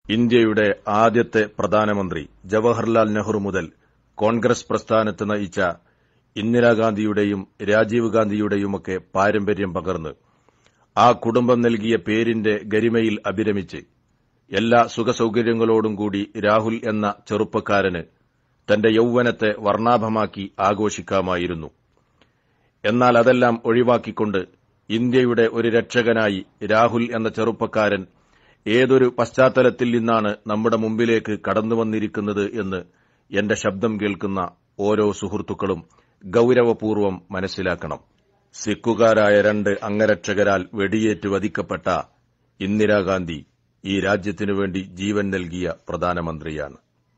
ഇന്ത്യയുടെ ആദ്യത്തെ പ്രധാനമന്ത്രി ജവഹർലാൽ നെഹ്റു മുതൽ കോൺഗ്രസ് പ്രസ്ഥാനത്ത് നയിച്ച ഇന്ദിരാഗാന്ധിയുടെയും രാജീവ് ഗാന്ധിയുടെയുമൊക്കെ പാരമ്പര്യം പകർന്ന് ആ കുടുംബം നൽകിയ പേരിന്റെ ഗരിമയിൽ അഭിരമിച്ച് എല്ലാ സുഖസൌകര്യങ്ങളോടും കൂടി രാഹുൽ എന്ന ചെറുപ്പക്കാരന് തന്റെ യൌവനത്തെ വർണ്ണാഭമാക്കി ആഘോഷിക്കാമായിരുന്നു എന്നാൽ അതെല്ലാം ഒഴിവാക്കിക്കൊണ്ട് ഇന്ത്യയുടെ ഒരു രക്ഷകനായി രാഹുൽ എന്ന ചെറുപ്പക്കാരൻ ഏതൊരു പശ്ചാത്തലത്തിൽ നിന്നാണ് നമ്മുടെ മുമ്പിലേക്ക് കടന്നുവന്നിരിക്കുന്നത് എന്ന് എന്റെ ശബ്ദം കേൾക്കുന്ന ഓരോ സുഹൃത്തുക്കളും ഗൌരവപൂർവ്വം മനസ്സിലാക്കണം സിക്കുകാരായ രണ്ട് അംഗരക്ഷകരാൽ വെടിയേറ്റ് വധിക്കപ്പെട്ട ഇന്ദിരാഗാന്ധി ഈ രാജ്യത്തിനു വേണ്ടി ജീവൻ നൽകിയ പ്രധാനമന്ത്രിയാണ്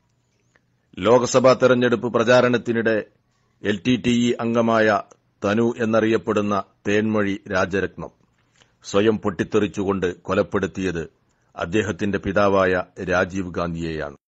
ലോക്സഭാ തെരഞ്ഞെടുപ്പ് പ്രചാരണത്തിനിടെ എൽ ടി ടി ഇ അംഗമായ തനു എന്നറിയപ്പെടുന്ന തേൻമൊഴി രാജരത്നം സ്വയം പൊട്ടിത്തെറിച്ചുകൊണ്ട് കൊലപ്പെടുത്തിയത് അദ്ദേഹത്തിന്റെ പിതാവായ രാജീവ് ഗാന്ധിയെയാണ്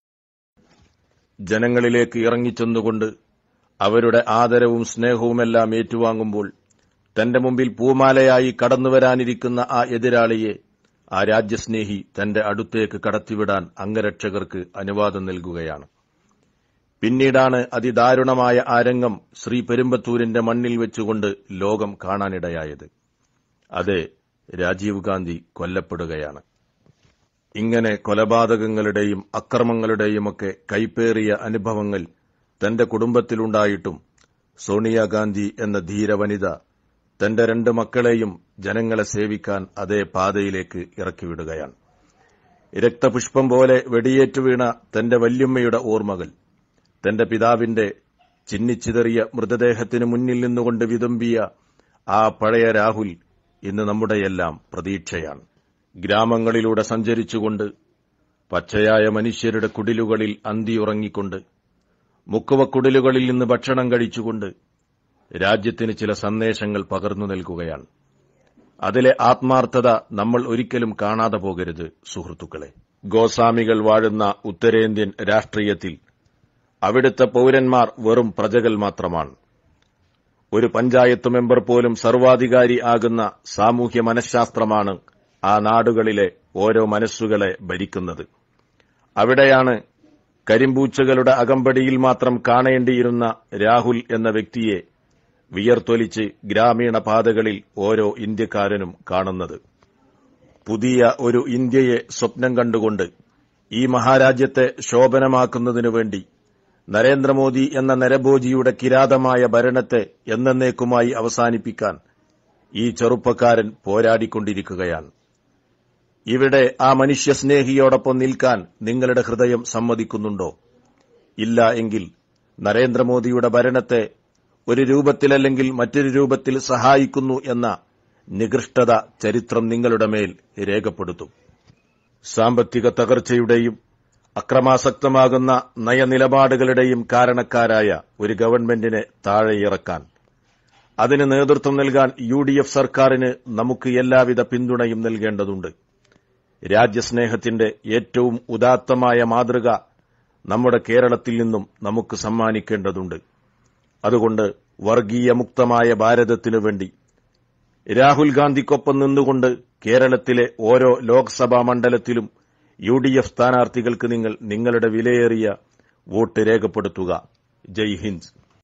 ജനങ്ങളിലേക്ക് ഇറങ്ങിച്ചെന്നുകൊണ്ട് അവരുടെ ആദരവും സ്നേഹവുമെല്ലാം ഏറ്റുവാങ്ങുമ്പോൾ തന്റെ മുമ്പിൽ പൂമാലയായി കടന്നുവരാനിരിക്കുന്ന ആ എതിരാളിയെ ആ രാജ്യസ്നേഹി തന്റെ അടുത്തേക്ക് കടത്തിവിടാൻ അംഗരക്ഷകർക്ക് അനുവാദം നൽകുകയാണ് പിന്നീടാണ് അതിദാരുണമായ ആ രംഗം ശ്രീ പെരുമ്പത്തൂരിന്റെ മണ്ണിൽ വെച്ചുകൊണ്ട് ലോകം കാണാനിടയായത് അതെ രാജീവ് ഗാന്ധി കൊല്ലപ്പെടുകയാണ് ഇങ്ങനെ കൊലപാതകങ്ങളുടെയും അക്രമങ്ങളുടെയുമൊക്കെ കൈപ്പേറിയ അനുഭവങ്ങൾ തന്റെ കുടുംബത്തിലുണ്ടായിട്ടും സോണിയാഗാന്ധി എന്ന ധീരവനിത തന്റെ രണ്ട് മക്കളെയും ജനങ്ങളെ സേവിക്കാൻ അതേ പാതയിലേക്ക് ഇറക്കിവിടുകയാണ് രക്തപുഷ്പം പോലെ വെടിയേറ്റു വീണ തന്റെ വല്യമ്മയുടെ ഓർമ്മകൾ തന്റെ പിതാവിന്റെ ചിന്നിച്ചിതറിയ മൃതദേഹത്തിന് മുന്നിൽ നിന്നുകൊണ്ട് വിതുമ്പിയ ആ പഴയ രാഹുൽ ഇന്ന് നമ്മുടെയെല്ലാം പ്രതീക്ഷയാണ് ഗ്രാമങ്ങളിലൂടെ സഞ്ചരിച്ചുകൊണ്ട് പച്ചയായ മനുഷ്യരുടെ കുടിലുകളിൽ അന്തിയുറങ്ങിക്കൊണ്ട് മുക്കുവക്കുടിലുകളിൽ നിന്ന് ഭക്ഷണം കഴിച്ചുകൊണ്ട് രാജ്യത്തിന് ചില സന്ദേശങ്ങൾ പകർന്നു നൽകുകയാണ് അതിലെ ആത്മാർത്ഥത നമ്മൾ ഒരിക്കലും കാണാതെ പോകരുത് സുഹൃത്തുക്കളെ ഗോസ്വാമികൾ വാഴുന്ന ഉത്തരേന്ത്യൻ രാഷ്ട്രീയത്തിൽ അവിടുത്തെ പൌരന്മാർ വെറും പ്രജകൾ മാത്രമാണ് ഒരു പഞ്ചായത്ത് മെമ്പർ പോലും സർവാധികാരി ആകുന്ന സാമൂഹ്യ മനഃശാസ്ത്രമാണ് ആ നാടുകളിലെ ഓരോ മനസ്സുകളെ ഭരിക്കുന്നത് അവിടെയാണ് കരിമ്പൂച്ചകളുടെ അകമ്പടിയിൽ മാത്രം കാണേണ്ടിയിരുന്ന രാഹുൽ എന്ന വ്യക്തിയെ വിയർത്തൊലിച്ച് ഗ്രാമീണ പാതകളിൽ ഓരോ ഇന്ത്യക്കാരനും കാണുന്നത് പുതിയ ഒരു ഇന്ത്യയെ സ്വപ്നം കണ്ടുകൊണ്ട് ഈ മഹാരാജ്യത്തെ ശോഭനമാക്കുന്നതിനു വേണ്ടി നരേന്ദ്രമോദി എന്ന നരഭോജിയുടെ കിരാതമായ ഭരണത്തെ എന്നേക്കുമായി അവസാനിപ്പിക്കാൻ ഈ ചെറുപ്പക്കാരൻ പോരാടിക്കൊണ്ടിരിക്കുകയാണ് ഇവിടെ ആ മനുഷ്യസ്നേഹിയോടൊപ്പം നിൽക്കാൻ നിങ്ങളുടെ ഹൃദയം സമ്മതിക്കുന്നുണ്ടോ ഇല്ല എങ്കിൽ നരേന്ദ്രമോദിയുടെ ഭരണത്തെ ഒരു രൂപത്തിലല്ലെങ്കിൽ മറ്റൊരു രൂപത്തിൽ സഹായിക്കുന്നു എന്ന നികൃഷ്ടത ചരിത്രം നിങ്ങളുടെ മേൽ രേഖപ്പെടുത്തും സാമ്പത്തിക തകർച്ചയുടെയും അക്രമാസക്തമാകുന്ന നയനിലപാടുകളുടെയും കാരണക്കാരായ ഒരു ഗവൺമെന്റിനെ താഴെയിറക്കാൻ അതിന് നേതൃത്വം നൽകാൻ യു ഡി എഫ് സർക്കാരിന് നമുക്ക് എല്ലാവിധ പിന്തുണയും നൽകേണ്ടതുണ്ട് രാജ്യസ്നേഹത്തിന്റെ ഏറ്റവും ഉദാത്തമായ മാതൃക നമ്മുടെ കേരളത്തിൽ നിന്നും നമുക്ക് സമ്മാനിക്കേണ്ടതുണ്ട് അതുകൊണ്ട് വർഗീയമുക്തമായ ഭാരതത്തിനു വേണ്ടി രാഹുൽ ഗാന്ധിക്കൊപ്പം നിന്നുകൊണ്ട് കേരളത്തിലെ ഓരോ ലോക്സഭാ മണ്ഡലത്തിലും യു ഡി എഫ് സ്ഥാനാർത്ഥികൾക്ക് നിങ്ങൾ നിങ്ങളുടെ വിലയേറിയ വോട്ട് രേഖപ്പെടുത്തുക ജയ് ഹിന്ദ്